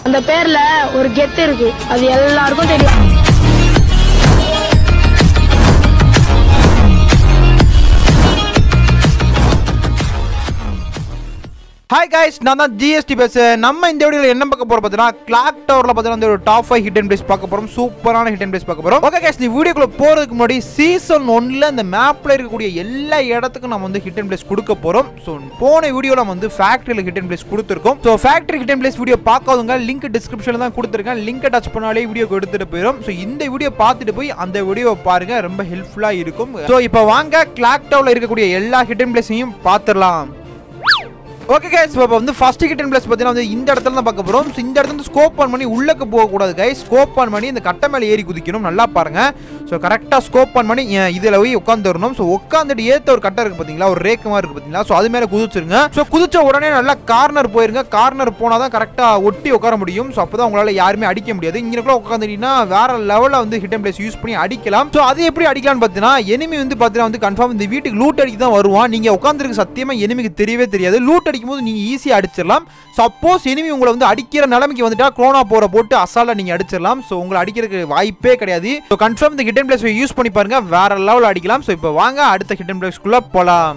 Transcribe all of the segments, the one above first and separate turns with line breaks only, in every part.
அந்த பேர்ல ஒரு கெத்து இருக்கு அது எல்லாருக்கும் தெரியும்
ஹாய் guys நான் தான் ஜிஎஸ்டி பேசுகிறேன் நம்ம இந்த வீடியோவில் என்ன பார்க்க போறோம் பார்த்தீங்கன்னா கிளாக் டவரில் பார்த்தீங்கன்னா வந்து ஒரு top five hit and place பார்க்க போகிறோம் சூப்பரான ஹிட் அண்ட் பிளேஸ் பார்க்க போகிறோம் ஓகே guys இந்த வீடியோக்குள்ள போகிறதுக்கு முன்னாடி சீசன் ஒன்ல இந்த மேப்பில் இருக்கக்கூடிய எல்லா இடத்துக்கும் நம்ம வந்து ஹிட் அண்ட் பிளேஸ் கொடுக்க போகிறோம் ஸோ போன வீடியோவில் நம்ம வந்து ஃபேக்ட்ரியில் ஹிட் அண்ட் பிளேஸ் கொடுத்துருக்கோம் so factory hit and place video பார்க்காதவங்க லிங்க் டிஸ்கிரிப்ஷனில் தான் கொடுத்துருக்கேன் லிங்கை டச் பண்ணாலே வீடியோக்கு எடுத்துட்டு போயிடும் ஸோ இந்த வீடியோ பார்த்துட்டு போய் அந்த வீடியோவை பாருங்க ரொம்ப ஹெல்ப்ஃபுல்லாக இருக்கும் ஸோ இப்போ வாங்க கிளாக் டவரில் இருக்கக்கூடிய எல்லா ஹிட் அண்ட் பிளேஸையும் பார்த்துடலாம் ஓகே கைஸ் இப்போ வந்து ஃபர்ஸ்ட் கிட் அண்ட் பிளஸ் பார்த்தீங்கன்னா வந்து இந்த இடத்துல தான் பார்க்க போகிறோம் ஸோ இந்த இடத்துல வந்து ஸ்கோப் ஆன் பண்ணி உள்ளக்கு போகக்கூடாது கைஸ் ஸ்கோப் ஆன் பண்ணி இந்த கட்டை மேலே ஏறி குதிக்கணும் நல்லா பாருங்க ஸோ கரெக்டாக ஸ்கோப் ஆன் பண்ணி இதில் போய் உட்காந்துடணும் ஸோ உட்காந்துட்டு ஏற்ற ஒரு கட்டை இருக்குது பார்த்தீங்களா ஒரு ரேக்கு மாதிரி இருக்குது பார்த்தீங்களா ஸோ அது மேலே குதிச்சிருங்க ஸோ குதிச்ச உடனே நல்லா கார்னர் போயிருங்க கார்னர் போனால் தான் கரெக்டாக ஒட்டி உட்கார முடியும் ஸோ அப்போ தான் உங்களால் யாருமே அடிக்க முடியாது இங்கே உட்காந்துட்டீங்கன்னா வேற லெவலில் வந்து ஹிட் அண்ட் பிளேஸ் யூஸ் பண்ணி அடிக்கலாம் ஸோ அது எப்படி அடிக்கலாம்னு பார்த்தீங்கன்னா எனிமி வந்து பார்த்தீங்கன்னா வந்து கன்ஃபார்ம் இந்த வீட்டுக்கு லூட் அடிக்க தான் வருவான் நீங்கள் உட்காந்துருக்கு சத்தியமாக எனிமிக்கு தெரியவே தெரியாது லூட் அடிக்கும் போது நீங்கள் ஈஸியாக அடிச்சிடலாம் சப்போஸ் எனிமி உங்களை வந்து அடிக்கிற நிலைமைக்கு வந்துட்டா குரோனா போற போட்டு அசால்ட்டாக நீங்கள் அடிச்சிடலாம் ஸோ உங்களை அடிக்கிறதுக்கு வாய்ப்பே கிடையாது ஸோ கன்ஃபார்ம் இந்த ஹிட் அண்ட் பிளேஸ் யூஸ் பண்ணி பாருங்க வேற லெவலில் அடிக்கலாம் ஸோ இப்போ வாங்க அடுத்த ஹிட் அண்ட் பிளேஸ்க்குள்ளே போகலாம்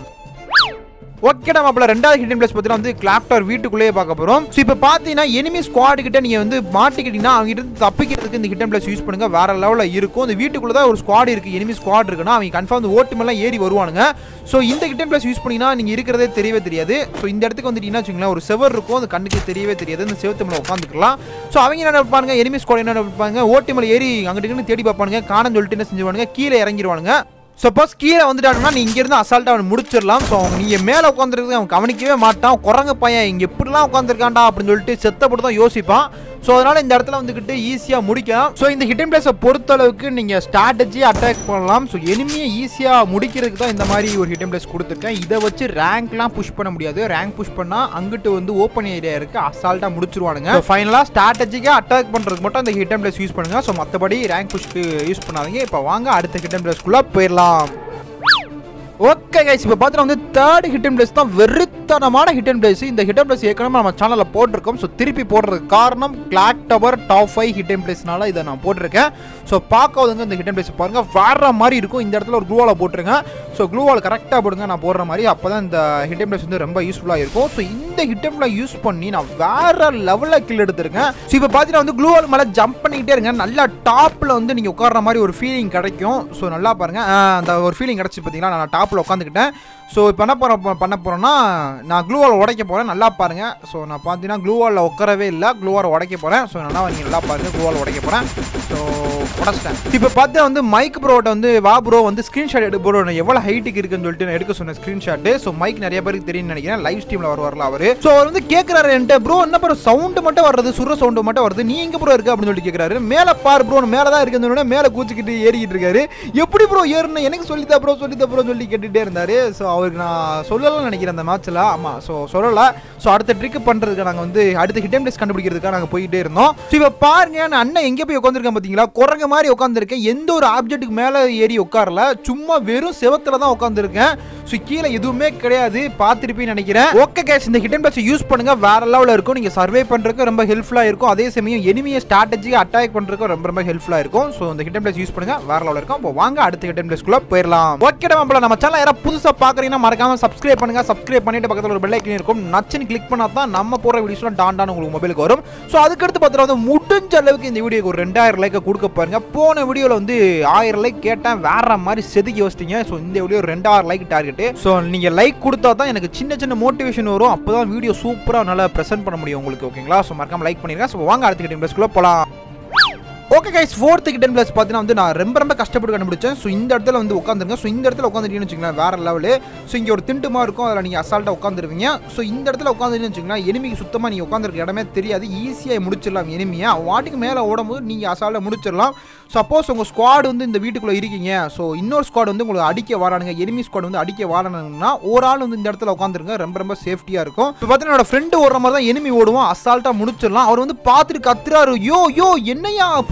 ஓகே நம்ம அப்பல ரெண்டாவது ஹிடன் பிளேஸ் பார்த்தீங்கன்னா வந்து கிளாப்டர் வீட்டுக்குள்ளேயே பார்க்க போறோம் ஸோ இப்போ பார்த்தீங்கன்னா எனிமி ஸ்குவாட் கிட்ட நீங்க வந்து மாட்டிக்கிட்டீங்கன்னா அவங்க கிட்ட இருந்து தப்பிக்கிறதுக்கு இந்த ஹிடன் பிளேஸ் யூஸ் பண்ணுங்க வேற லெவலில் இருக்கும் இந்த வீட்டுக்குள்ள தான் ஒரு ஸ்குவாட் இருக்கு எனிமி ஸ்குவாட் இருக்குன்னா அவங்க கன்ஃபார்ம் வந்து ஓட்டு மேலாம் ஏறி வருவானுங்க ஸோ இந்த ஹிடன் பிளேஸ் யூஸ் பண்ணினா நீங்க இருக்கிறதே தெரியவே தெரியாது ஸோ இந்த இடத்துக்கு வந்துட்டீங்கன்னா வச்சுங்களேன் ஒரு செவர் இருக்கும் அந்த கண்ணுக்கு தெரியவே தெரியாது இந்த செவத்து மேலே உட்காந்துக்கலாம் ஸோ அவங்க என்ன நினைப்பாங்க எனிமி ஸ்குவாட் என்ன நினைப்பாங்க ஓட்டு மேலே ஏறி அங்கிட்டு தேடி பார்ப்பானுங்க காணன்னு சொல்லிட்டு என்ன செஞ்சுவானுங்க கீழே இறங்கிடுவானுங்க சப்போஸ் கீழே வந்துட்டாங்கன்னா நீ இங்கேருந்து அசால்ட்டாக அவன் முடிச்சிடலாம் ஸோ அவங்க நீங்கள் மேலே உட்காந்துருக்கு அவன் கவனிக்கவே மாட்டான் குரங்கு பையன் இங்கே எப்படிலாம் உட்காந்துருக்காண்டா அப்படின்னு சொல்லிட்டு செத்தப்பட்டு தான் யோசிப்பான் ஸோ அதனால் இந்த இடத்துல வந்துக்கிட்டு ஈஸியாக முடிக்கலாம் ஸோ இந்த ஹிடன் பிளேஸை பொறுத்தளவுக்கு நீங்கள் ஸ்ட்ராட்டஜி அட்டாக் பண்ணலாம் ஸோ எனிமையை ஈஸியாக முடிக்கிறதுக்கு தான் இந்த மாதிரி ஒரு ஹிடன் பிளேஸ் கொடுத்துருக்கேன் இதை வச்சு ரேங்க்லாம் புஷ் பண்ண முடியாது ரேங்க் புஷ் பண்ணால் அங்கிட்டு வந்து ஓப்பன் ஏரியா இருக்குது அசால்ட்டாக முடிச்சிருவானுங்க ஃபைனலாக ஸ்ட்ராட்டஜிக்காக அட்டாக் பண்ணுறதுக்கு மட்டும் இந்த ஹிடன் பிளேஸ் யூஸ் பண்ணுங்கள் ஸோ மற்றபடி ரேங்க் புஷ்க்கு யூஸ் பண்ணாதீங்க இப்போ வாங்க அடுத்த ஹிடன் பிளேஸ்க்குள்ளே போயிடலாம் ஓகே கைஸ் இப்போ பார்த்தீங்கன்னா வந்து தேர்ட் ஹிட் அண்ட் பிளேஸ் தான் வெறித்தனமான ஹிட் அண்ட் பிளேஸ் இந்த ஹிட் அண்ட் பிளேஸ் ஏற்கனவே நம்ம சேனலில் போட்டிருக்கோம் ஸோ திருப்பி போடுறதுக்கு காரணம் clock tower top five hit and பிளேஸ்னால இதை நான் போட்டிருக்கேன் ஸோ பார்க்காதவங்க இந்த ஹிட் அண்ட் பிளேஸ் பாருங்க வேற மாதிரி இருக்கும் இந்த இடத்துல ஒரு க்ளூவால் போட்டுருங்க ஸோ க்ளூவால் கரெக்டாக போடுங்க நான் போடுற மாதிரி அப்போ தான் இந்த ஹிட் அண்ட் பிளேஸ் வந்து ரொம்ப யூஸ்ஃபுல்லாக இருக்கும் ஸோ இந்த ஹிட் அண்ட் யூஸ் பண்ணி நான் வேற லெவலில் கில் எடுத்திருக்கேன் ஸோ இப்போ பார்த்தீங்கன்னா வந்து க்ளூவால் மேலே ஜம்ப் பண்ணிக்கிட்டே இருங்க நல்லா டாப்பில் வந்து நீங்கள் உட்கார்ற மாதிரி ஒரு ஃபீலிங் கிடைக்கும் ஸோ நல்லா பாருங்க ஆ, அந்த ஒரு ஃபீலிங் கிடச்சி பார்த்தீங்கன்னா நான் டாப்பில் உட்காந்துக்கிட்டேன் ஸோ இப்போ என்ன போகிறோம் பண்ண போகிறேன்னா நான் க்ளூவால் உடைக்க போகிறேன் நல்லா பாருங்க ஸோ நான் பார்த்தீங்கன்னா க்ளூவாலில் உட்காரவே இல்லை க்ளூவால் உடைக்க போகிறேன் ஸோ நல்லா நீங்கள் நல்லா பாருங்க க்ளூவால் உடைக்க போகிறேன் ஸோ உடச்சிட்டேன் இப்போ பார்த்தா வந்து மைக் ப்ரோட்ட வந்து வா ப்ரோ வந்து ஸ்க்ரீன்ஷாட் எடுக்க ப்ரோ எவ்வளோ ஹைட்டுக்கு இருக்குன்னு சொல்லிட்டு நான் எடுக்க சொன்ன ஸ்க்ரீன்ஷாட் ஸோ மைக் நிறைய பேருக்கு தெரியும்னு நினைக்கிறேன் லைவ் ஸ்ட்ரீமில் வருவார்ல அவர் ஸோ அவர் வந்து கேட்குறாரு என்கிட்ட ப்ரோ என்ன ப்ரோ சவுண்டு மட்டும் வர்றது சுர சவுண்டு மட்டும் வருது நீ எங்கே ப்ரோ இருக்கு அப்படின்னு சொல்லிட்டு கேட்குறாரு மேலே பார் ப்ரோ மேலே தான் இருக்குன்னு சொன்னோடனே மேலே கூச்சிக்கிட்டு ஏறிக்கிட்டு இருக்காரு எப்படி ப்ரோ ஏறணும் எனக்கு சொல்லித்தா ப்ரோ சொல்லித்தா ப்ரோ சொல்லி கேட்டுகிட்டே இருந்தாரு ஸோ அவருக்கு நான் சொல்லலாம்னு நினைக்கிறேன் அந்த மேட்ச்சில் ஆமாம் ஸோ சொல்லலை ஸோ அடுத்த ட்ரிக் பண்ணுறதுக்கு நாங்கள் வந்து அடுத்த ஹிட் பிளேஸ் கண்டுபிடிக்கிறதுக்காக நாங்கள் போயிட்டே இருந்தோம் ஸோ இப்போ பாருங்க நான் அண்ணன் எங்கே போய் உட்காந்துருக்கேன் பார்த்தீங்களா குரங்கு மாதிரி உட்காந்துருக்கேன் எந்த ஒரு ஆப்ஜெக்ட்டுக்கு மேலே ஏறி உட்காரல சும்மா வெறும் செவத்துல தான் உட்காந்துருக்கேன் ஸோ கீழே எதுவுமே கிடையாது பார்த்துருப்பேன்னு நினைக்கிறேன் ஓகே கேஸ் இந்த ஹிடன் பிளஸ் யூஸ் பண்ணுங்க வேற லெவலில் இருக்கும் நீங்கள் சர்வே பண்ணுறதுக்கு ரொம்ப ஹெல்ப்ஃபுல்லாக இருக்கும் அதே சமயம் எனிமியை ஸ்ட்ராட்டஜி அட்டாக் பண்ணுறதுக்கு ரொம்ப ரொம்ப ஹெல்ப்ஃபுல்லாக இருக்கும் ஸோ இந்த ஹிடன் பிளஸ் யூஸ் பண்ணுங்க வேற லெவலில் இருக்கும் அப்போ வாங்க அடுத்த ஹிடன் பிளஸ்க்குள்ள போயிடலாம் ஓகே நம்ம நம்ம சேனல் யாராவது புதுசாக பார்க்குறீங்கன்னா மறக்காம சப்ஸ்கிரைப் பண்ணுங்க சப்ஸ்கிரைப் பண்ணிட்டு பக்கத்தில் ஒரு பெல் ஐக்கன் இருக்கும் நச்சுன்னு கிளிக் பண்ணா தான் நம்ம போகிற வீடியோஸ்லாம் டான் டான் உங்களுக்கு மொபைலுக்கு வரும் ஸோ அதுக்கடுத்து பார்த்தீங்கன்னா வந்து முடிஞ்ச அளவுக்கு இந்த வீடியோக்கு ஒரு ரெண்டாயிரம் லைக்கை கொடுக்க பாருங்க போன வீடியோவில் வந்து ஆயிரம் லைக் கேட்டேன் வேற மாதிரி செதுக்கி வச்சிட்டீங்க ஸோ இந்த வீடியோ ரெண்டாயிரம் லைக் டார்கெட்டு ஸோ நீங்கள் லைக் கொடுத்தா தான் எனக்கு சின்ன சின்ன மோட்டிவேஷன் வரும் அப்போ தான் வீடியோ சூப்பராக நல்லா ப்ரெசென்ட் பண்ண முடியும் உங்களுக்கு ஓகேங்களா ஸோ மறக்காம லைக் பண்ணிருங்க ஸோ வாங்க அடுத்த கிட்ட இன்ட்ரெஸ்ட்குள்ளே போகலாம் okay guys fourth hidden place பார்த்தீங்கன்னா வந்து நான் ரொம்ப ரொம்ப கஷ்டப்பட்டு கண்டுபிடிச்சேன் ஸோ இந்த இடத்துல வந்து உட்காந்துருங்க ஸோ இந்த இடத்துல உட்காந்துட்டீங்கன்னு வச்சுங்களேன் வேற லெவலு ஸோ இங்கே ஒரு திண்டுமா இருக்கும் அதில் நீங்கள் அசால்ட்டாக உட்காந்துருவீங்க ஸோ இந்த இடத்துல உட்காந்துட்டீங்கன்னு வச்சுங்களேன் எனிமிக்கு சுத்தமாக நீங்கள் உட்காந்துருக்க இடமே தெரியாது ஈஸியாக முடிச்சிடலாம் எனிமியை வாட்டுக்கு மேலே ஓடும்போது நீங்கள் அசால்ட்டாக முடிச்சிடலாம் சப்போஸ் உங்கள் ஸ்குவாட் வந்து இந்த வீட்டுக்குள்ளே இருக்கீங்க ஸோ இன்னொரு ஸ்குவாட் வந்து உங்களுக்கு அடிக்க வரானுங்க எனிமி ஸ்குவாட் வந்து அடிக்க வரானுங்கன்னா ஒரு ஆள் வந்து இந்த இடத்துல உட்காந்துருங்க ரொம்ப ரொம்ப சேஃப்டியாக இருக்கும் இப்போ பார்த்தீங்கன்னா என்னோட ஃப்ரெண்டு ஓடுற மாதிரி தான் எனிமி ஓடுவோம் அசால்ட்டாக முடிச்சிடலாம் அவர் வந்து பார்த்துட்டு கத்துறாரு யோ யோ என்னையா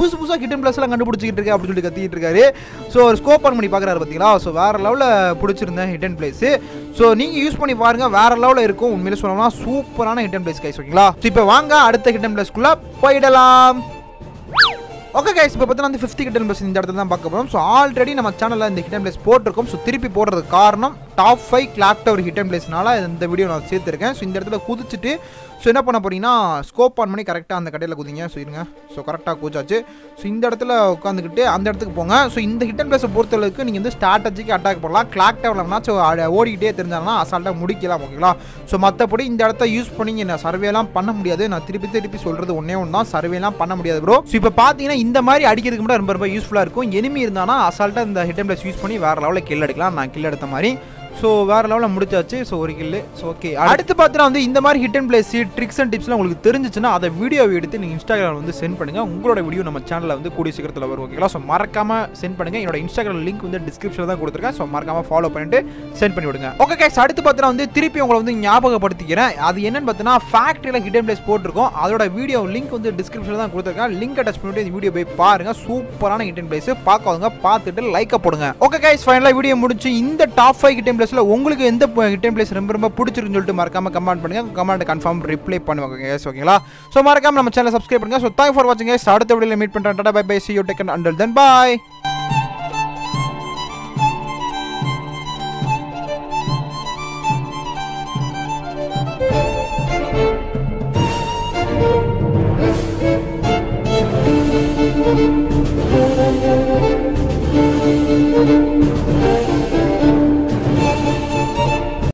புதுசு புதுசாக ஹிடன் பிளேஸ்லாம் கண்டுபிடிச்சிக்கிட்டு இருக்கேன் அப்படின்னு சொல்லி கத்திக்கிட்டு இருக்காரு ஸோ ஒரு ஸ்கோப் ஆன் பண்ணி பார்க்குறாரு பார்த்தீங்களா ஸோ வேறு லெவலில் பிடிச்சிருந்தேன் ஹிடன் பிளேஸு ஸோ நீங்கள் யூஸ் பண்ணி பாருங்க வேறு லெவலில் இருக்கும் உண்மையிலே சொல்லணும்னா சூப்பரான ஹிடன் பிளேஸ் கைஸ் ஓகேங்களா ஸோ இப்போ வாங்க அடுத்த ஹிடன் பிளேஸ்க்குள்ளே போயிடலாம் ஓகே கைஸ் இப்போ பார்த்தீங்கன்னா வந்து ஃபிஃப்த் ஹிடன் பிளேஸ் இந்த இடத்துல தான் பார்க்க போகிறோம் ஸோ ஆல்ரெடி நம்ம சேனலில் இந்த ஹிடன் பிளேஸ் போட்டிருக்கோம் ஸோ திருப்பி போடுறதுக்கு காரணம் top five clock tower hidden பிளேஸ்னால இந்த வீடியோ நான் சேர்த்துருக்கேன் ஸோ இந்த இடத்துல குதிச்சுட்டு ஸோ என்ன பண்ண போறீங்கன்னா ஸ்கோப் ஆன் பண்ணி கரெக்டாக அந்த கடையில் குதிங்க ஸோ இருங்க ஸோ கரெக்டாக கூச்சாச்சு ஸோ இந்த இடத்துல உட்காந்துக்கிட்டு அந்த இடத்துக்கு போங்க ஸோ இந்த ஹிடன் பிளேஸை பொறுத்தளவுக்கு நீங்கள் வந்து ஸ்ட்ராட்டஜிக்கு அட்டாக் பண்ணலாம் கிளாக் டவர்லனா ஸோ ஓடிக்கிட்டே தெரிஞ்சாங்கன்னா அசால்ட்டாக முடிக்கலாம் ஓகேங்களா ஸோ மற்றபடி இந்த இடத்த யூஸ் பண்ணி என்ன சர்வேலாம் பண்ண முடியாது நான் திருப்பி திருப்பி சொல்கிறது ஒன்றே ஒன்று தான் சர்வேலாம் பண்ண முடியாது ப்ரோ ஸோ இப்போ பார்த்தீங்கன்னா இந்த மாதிரி அடிக்கிறதுக்கு மட்டும் ரொம்ப ரொம்ப யூஸ்ஃபுல்லாக இருக்கும் எனிமி இருந்தானா அசால்ட்டாக இந்த ஹிடன் பிளேஸ் யூஸ் பண்ணி வேறு லெவலில் கில் எடுக்கலாம் நான் கில் எடுத்த மாதிரி ஸோ வேறு லெவலில் முடிச்சாச்சு ஸோ ஒரு கில்லு ஸோ ஓகே அடுத்து பார்த்தீங்கன்னா வந்து இந்த மாதிரி hit and place tricks and டிப்ஸ்லாம் உங்களுக்கு தெரிஞ்சிச்சுன்னா அதை வீடியோ எடுத்து நீங்கள் இன்ஸ்டாகிராம் வந்து சென்ட் பண்ணுங்க உங்களோட வீடியோ நம்ம சேனலில் வந்து கூடிய சீக்கிரத்தில் வரும் ஓகேங்களா ஸோ மறக்காம சென்ட் பண்ணுங்க என்னோட இன்ஸ்டாகிராம் லிங்க் வந்து டிஸ்கிரிப்ஷனில் தான் கொடுத்துருக்கேன் ஸோ மறக்காம ஃபாலோ பண்ணிட்டு சென்ட் பண்ணி விடுங்க ஓகே கேஸ் அடுத்து பார்த்தீங்கன்னா வந்து திருப்பி உங்களை வந்து ஞாபகப்படுத்திக்கிறேன் அது என்னன்னு பார்த்தீங்கன்னா ஃபேக்ட்ரியில் ஹிட் அண்ட் பிளேஸ் போட்டிருக்கோம் அதோட வீடியோ லிங்க் வந்து டிஸ்கிரிப்ஷனில் தான் கொடுத்துருக்கேன் லிங்க் டச் பண்ணிட்டு இந்த வீடியோ போய் பாருங்க சூப்பரான ஹிட் அண்ட் பிளேஸ் பார்க்காதவங்க பார்த்துட்டு லைக்கை போடுங்க ஓகே கைஸ் ஃபைனலாக வீடியோ முடிச்சு இந்த டாப் ஃபைவ் ஹிட் அண்ட் பிளேஸில் உங்களுக்கு எந்த ஹிட் அண்ட் பிளேஸ் ரொம்ப ரொம்ப பிடிச்சிருக்குன்னு சொல்லிட்டு மறக்காம கமெண்ட் பண்ணுங்க கமெண்ட் கன்ஃபார்ம் ரிப்ளை பண்ணுவாங்க guys ஓகேங்களா ஸோ மறக்காம நம்ம சேனல் சப்ஸ்கிரைப் பண்ணுங்க ஸோ தேங்க் ஃபார் வாட்சிங் guys அடுத்த வீடியோவில் மீட் பண்ணுறேன் bye bye see you take and until then bye